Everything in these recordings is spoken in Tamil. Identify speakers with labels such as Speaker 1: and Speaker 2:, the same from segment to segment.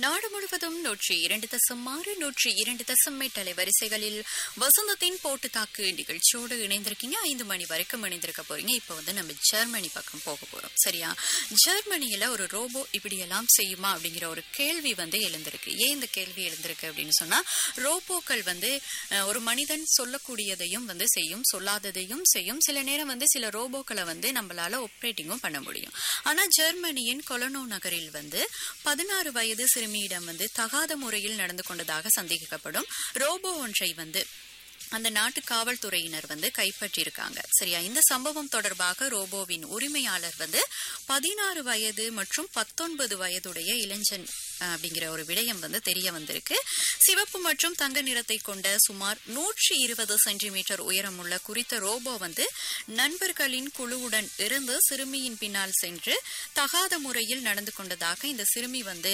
Speaker 1: நாடு முழுவதும் நூற்றி இரண்டு தசம் ஆறு நூற்றி இரண்டு தசம் எட்டு அலைவரிசைகளில் வசந்தத்தின் போட்டு தாக்கு நிகழ்ச்சியோடு இணைந்திருக்கீங்க ஐந்து மணி வரைக்கும் இணைந்திருக்க போறீங்க இப்போ வந்து நம்ம ஜெர்மனி பக்கம் போக போறோம் சரியா ஜெர்மனியில ஒரு ரோபோ இப்படியெல்லாம் செய்யுமா அப்படிங்கிற ஒரு கேள்வி வந்து எழுந்திருக்கு ஏன் இந்த கேள்வி எழுந்திருக்கு அப்படின்னு சொன்னா ரோபோக்கள் வந்து அஹ், ஒரு மனிதன் சொல்லக்கூடியதையும் வந்து செய்யும் சொல்லாததையும் செய்யும் சில நேரம் வந்து சில ரோபோக்களை வந்து நம்மளால ஆப்ரேட்டிங்கும் பண்ண முடியும் ஆனா ஜெர்மனியின் கொலனோ நகரில் வந்து பதினாறு வயது சிறுமியிடம் வந்து தகாத முறையில் நடந்து கொண்டதாக சந்தேகிக்கப்படும் ரோபோ ஒன்றை வந்து அந்த நாட்டு காவல்துறையினர் வந்து கைப்பற்றியிருக்காங்க சரியா இந்த சம்பவம் தொடர்பாக ரோபோவின் உரிமையாளர் வந்து பதினாறு வயது மற்றும் பத்தொன்பது வயதுடைய இளைஞன் அஹ், அப்படிங்கிற ஒரு விடயம் வந்து தெரிய வந்திருக்கு சிவப்பு மற்றும் தங்க நிறத்தை கொண்ட சுமார் நூற்றி இருபது சென்டிமீட்டர் உயரமுள்ள குறித்த ரோபோ வந்து நண்பர்களின் குழுவுடன் இருந்து சிறுமியின் பின்னால் சென்று தகாத முறையில் நடந்து கொண்டதாக இந்த சிறுமி வந்து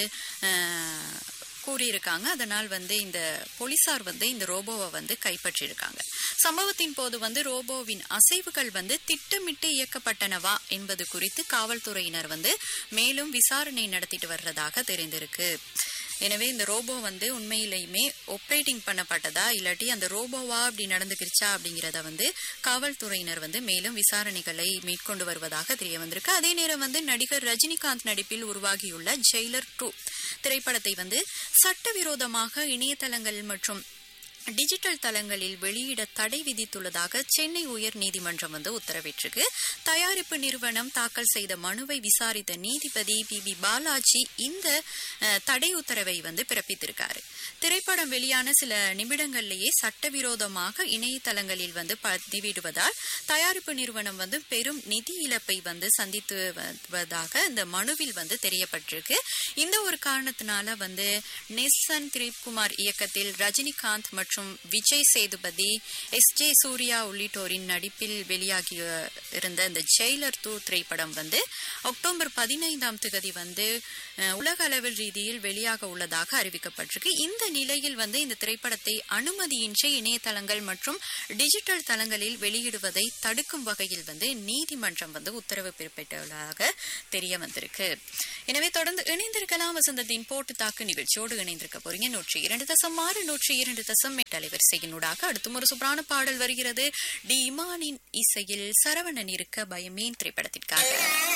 Speaker 1: அஹ், கூறியிருக்காங்க அதனால் வந்து இந்த போலீசார் வந்து இந்த ரோபோவை வந்து கைப்பற்றியிருக்காங்க சம்பவத்தின் போது வந்து ரோபோவின் அசைவுகள் வந்து திட்டமிட்டு இயக்கப்பட்டனவா என்பது குறித்து காவல்துறையினர் வந்து மேலும் விசாரணை நடத்திட்டு வர்றதாக தெரிந்திருக்கு எனவே இந்த ரோபோ வந்து உண்மையிலேயுமே ஆப்ரேட்டிங் பண்ணப்பட்டதா இல்லாட்டி அந்த ரோபோவா அப்படி நடந்துக்கிருச்சா அப்படிங்கிறத வந்து காவல்துறையினர் வந்து மேலும் விசாரணைகளை மேற்கொண்டு வருவதாக தெரிய வந்திருக்கு அதே நேரம் வந்து நடிகர் ரஜினிகாந்த் நடிப்பில் உருவாகியுள்ள ஜெயிலர் டூ திரைப்படத்தை வந்து சட்டவிரோதமாக இணையதளங்கள் மற்றும் டிஜிட்டல் தளங்களில் வெளியிட தடை விதித்துள்ளதாக சென்னை உயர் நீதிமன்றம் வந்து உத்தரவிட்டிருக்கு தயாரிப்பு நிறுவனம் தாக்கல் செய்த மனுவை விசாரித்த நீதிபதி பி பி பாலாஜி இந்த அஹ், தடை உத்தரவை வந்து பிறப்பித்திருக்காரு திரைப்படம் வெளியான சில நிமிடங்கள்லேயே சட்டவிரோதமாக இணையதளங்களில் வந்து பதிவிடுவதால் தயாரிப்பு நிறுவனம் வந்து பெரும் நிதி இழப்பை வந்து சந்தித்து வருவதாக இந்த மனுவில் வந்து தெரியப்பட்டிருக்கு இந்த ஒரு காரணத்தினால வந்து நெசன் திலீப்குமார் இயக்கத்தில் ரஜினிகாந்த் மற்றும் விஜய் சேதுபதி எஸ் ஜே சூர்யா உள்ளிட்டோரின் நடிப்பில் வெளியாகி அஹ், இருந்த இந்த ஜெயிலர் டூ திரைப்படம் வந்து அக்டோபர் பதினைந்தாம் தேதி வந்து அஹ், உலக அளவில் ரீதியில் வெளியாக உள்ளதாக அறிவிக்கப்பட்டிருக்கு இந்த நிலையில் வந்து இந்த திரைப்படத்தை அனுமதியின்றி இணையதளங்கள் மற்றும் டிஜிட்டல் தளங்களில் வெளியிடுவதை தடுக்கும் வகையில் வந்து நீதிமன்றம் வந்து உத்தரவு பிறப்பித்துள்ளதாக தெரிய வந்திருக்கு எனவே தொடர்ந்து இணைந்திருக்கலாம் வசந்தத்தின் போட்டு தாக்கு நிகழ்ச்சியோடு இணைந்திருக்க போறீங்க நூற்றி இரண்டு தசம் ஆறு நூற்றி இரண்டு தசம் எட்டு அலைவரிசையினூடாக அடுத்தும் ஒரு சூப்பரான பாடல் வருகிறது டி இமானின் இசையில் சரவணன் இருக்க பயமேன் திரைப்படத்திற்காக